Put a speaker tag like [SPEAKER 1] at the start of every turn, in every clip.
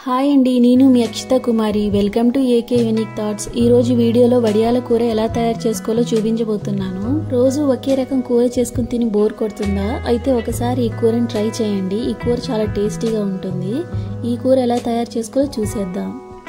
[SPEAKER 1] hi అండి నేను మీ Akshitha Kumari welcome to AK unique thoughts ఈ రోజు వీడియోలో వడియాల కూర ఎలా తయారు చేసుకోవాలో చూపించబోతున్నాను రోజు ఒకే రకం కూర చేసుకుని తిని బోర్ కొడుతుందా అయితే ఒకసారి ఈ కూరని ట్రై చేయండి ఈ కూర చాలా టేస్టీగా ఉంటుంది ఈ కూర ఎలా తయారు చేసుకోవాలో చూసేద్దాం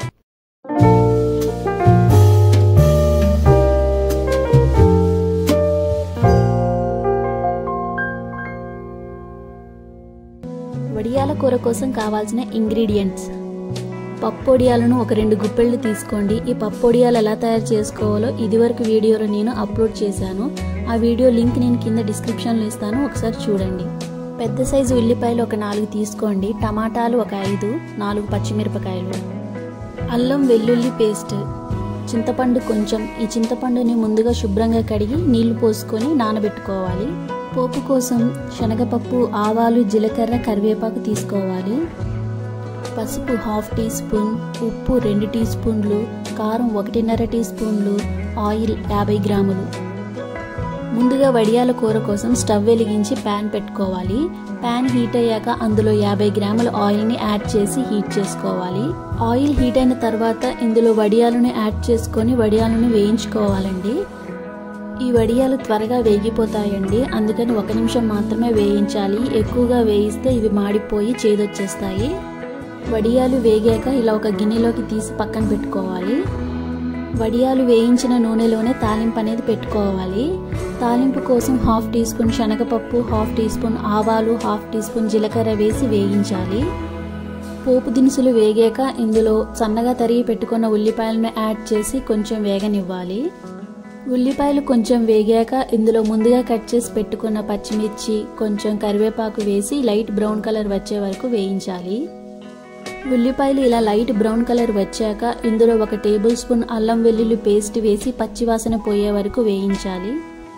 [SPEAKER 1] వడియాల కూర కోసం కావాల్సిన ఇంగ్రీడియంట్స్ పప్పొడియాలను ఒక రెండు గుప్పెళ్ళు తీసుకోండి ఈ పప్పొడియాలు ఎలా తయారు చేసుకోవాలో ఇదివరకు వీడియోలో నేను అప్లోడ్ చేశాను ఆ వీడియో లింక్ నేను కింద డిస్క్రిప్షన్లో ఇస్తాను ఒకసారి చూడండి పెద్ద సైజు ఉల్లిపాయలు ఒక నాలుగు తీసుకోండి టమాటాలు ఒక ఐదు నాలుగు పచ్చిమిరపకాయలు అల్లం వెల్లుల్లి పేస్ట్ చింతపండు కొంచెం ఈ చింతపండుని ముందుగా శుభ్రంగా కడిగి నీళ్లు పోసుకొని నానబెట్టుకోవాలి పోపు కోసం శనగపప్పు ఆవాలు జీలకర్ర కరివేపాకు తీసుకోవాలి పసుపు హాఫ్ టీ స్పూన్ ఉప్పు రెండు టీ స్పూన్లు కారం ఒకటిన్నర టీ స్పూన్లు ఆయిల్ యాభై గ్రాములు ముందుగా వడియాల కూర కోసం స్టవ్ వెలిగించి ప్యాన్ పెట్టుకోవాలి ప్యాన్ హీట్ అయ్యాక అందులో యాభై గ్రాముల ఆయిల్ని యాడ్ చేసి హీట్ చేసుకోవాలి ఆయిల్ హీట్ అయిన తర్వాత ఇందులో వడియాలను యాడ్ చేసుకొని వడియాలను వేయించుకోవాలండి ఈ వడియాలు త్వరగా వేగిపోతాయండి అందుకని ఒక నిమిషం మాత్రమే వేయించాలి ఎక్కువగా వేయిస్తే ఇవి మాడిపోయి చేదొచ్చేస్తాయి వడియాలు వేగాక ఇలా ఒక గిన్నెలోకి తీసి పక్కన పెట్టుకోవాలి వడియాలు వేయించిన నూనెలోనే తాలింపు అనేది పెట్టుకోవాలి తాలింపు కోసం హాఫ్ టీ స్పూన్ శనగపప్పు హాఫ్ టీ స్పూన్ ఆవాలు హాఫ్ టీ స్పూన్ జీలకర్ర వేసి వేయించాలి పోపు దినుసులు వేగాక ఇందులో సన్నగా తరిగి పెట్టుకున్న ఉల్లిపాయలను యాడ్ చేసి కొంచెం వేగనివ్వాలి ఉల్లిపాయలు కొంచెం వేగాక ఇందులో ముందుగా కట్ చేసి పెట్టుకున్న పచ్చిమిర్చి కొంచెం కరివేపాకు వేసి లైట్ బ్రౌన్ కలర్ వచ్చే వరకు వేయించాలి ఉల్లిపాయలు ఇలా లైట్ బ్రౌన్ కలర్ వచ్చాక ఇందులో ఒక టేబుల్ స్పూన్ అల్లం వెల్లుల్లి పేస్ట్ వేసి పచ్చివాసన పోయే వరకు వేయించాలి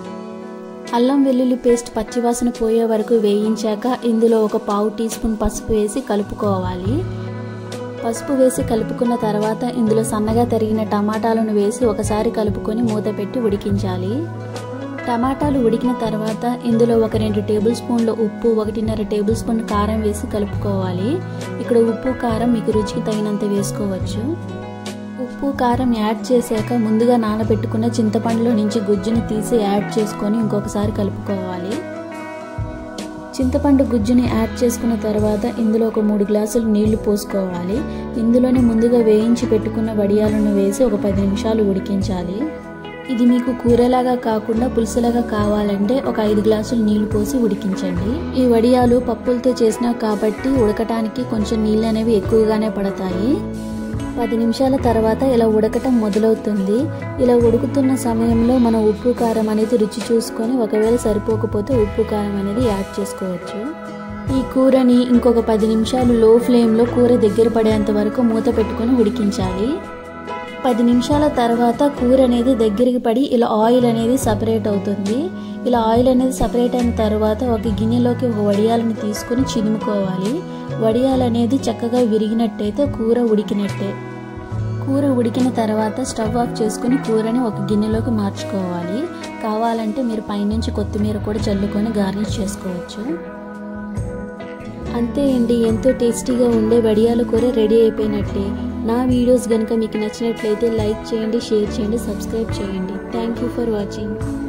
[SPEAKER 1] అల్లం వెల్లుల్లి పేస్ట్ పచ్చివాసన పోయే వరకు వేయించాక ఇందులో ఒక పావు టీ స్పూన్ పసుపు వేసి కలుపుకోవాలి పసుపు వేసి కలుపుకున్న తర్వాత ఇందులో సన్నగా తరిగిన టమాటాలను వేసి ఒకసారి కలుపుకొని మూత పెట్టి ఉడికించాలి టమాటాలు ఉడికిన తర్వాత ఇందులో ఒక రెండు టేబుల్ స్పూన్ల ఉప్పు ఒకటిన్నర టేబుల్ స్పూన్ కారం వేసి కలుపుకోవాలి ఇక్కడ ఉప్పు కారం మీకు రుచికి తగినంత వేసుకోవచ్చు ఉప్పు కారం యాడ్ చేశాక ముందుగా నానబెట్టుకున్న చింతపండులో నుంచి గుజ్జుని తీసి యాడ్ చేసుకొని ఇంకొకసారి కలుపుకోవాలి చింతపండు గుజ్జుని యాడ్ చేసుకున్న తర్వాత ఇందులో ఒక మూడు గ్లాసులు నీళ్లు పోసుకోవాలి ఇందులోనే ముందుగా వేయించి పెట్టుకున్న వడియాలను వేసి ఒక పది నిమిషాలు ఉడికించాలి ఇది మీకు కూరలాగా కాకుండా పులుసులాగా కావాలంటే ఒక ఐదు గ్లాసులు నీళ్లు పోసి ఉడికించండి ఈ వడియాలు పప్పులతో చేసినా కాబట్టి ఉడకటానికి కొంచెం నీళ్ళు అనేవి ఎక్కువగానే పడతాయి పది నిమిషాల తర్వాత ఇలా ఉడకటం మొదలవుతుంది ఇలా ఉడుకుతున్న సమయంలో మనం ఉప్పు కారం అనేది రుచి చూసుకొని ఒకవేళ సరిపోకపోతే ఉప్పు కారం అనేది యాడ్ చేసుకోవచ్చు ఈ కూరని ఇంకొక పది నిమిషాలు లో ఫ్లేమ్లో కూర దగ్గర పడేంత వరకు మూత పెట్టుకొని ఉడికించాలి పది నిమిషాల తర్వాత కూర అనేది దగ్గరికి పడి ఇలా ఆయిల్ అనేది సపరేట్ అవుతుంది ఇలా ఆయిల్ అనేది సపరేట్ అయిన తర్వాత ఒక గిన్నెలోకి ఒక వడియాలను తీసుకుని చిదుముకోవాలి వడియాలు అనేది చక్కగా విరిగినట్టయితే కూర ఉడికినట్టే కూర ఉడికిన తర్వాత స్టవ్ ఆఫ్ చేసుకుని కూరని ఒక గిన్నెలోకి మార్చుకోవాలి కావాలంటే మీరు పైనుంచి కొత్తిమీర కూడా చల్లుకొని గార్నిష్ చేసుకోవచ్చు అంతే అండి ఎంతో టేస్టీగా ఉండే వడియాల కూర రెడీ అయిపోయినట్టే నా వీడియోస్ కనుక మీకు నచ్చినట్లయితే లైక్ చేయండి షేర్ చేయండి సబ్స్క్రైబ్ చేయండి థ్యాంక్ యూ ఫర్ వాచింగ్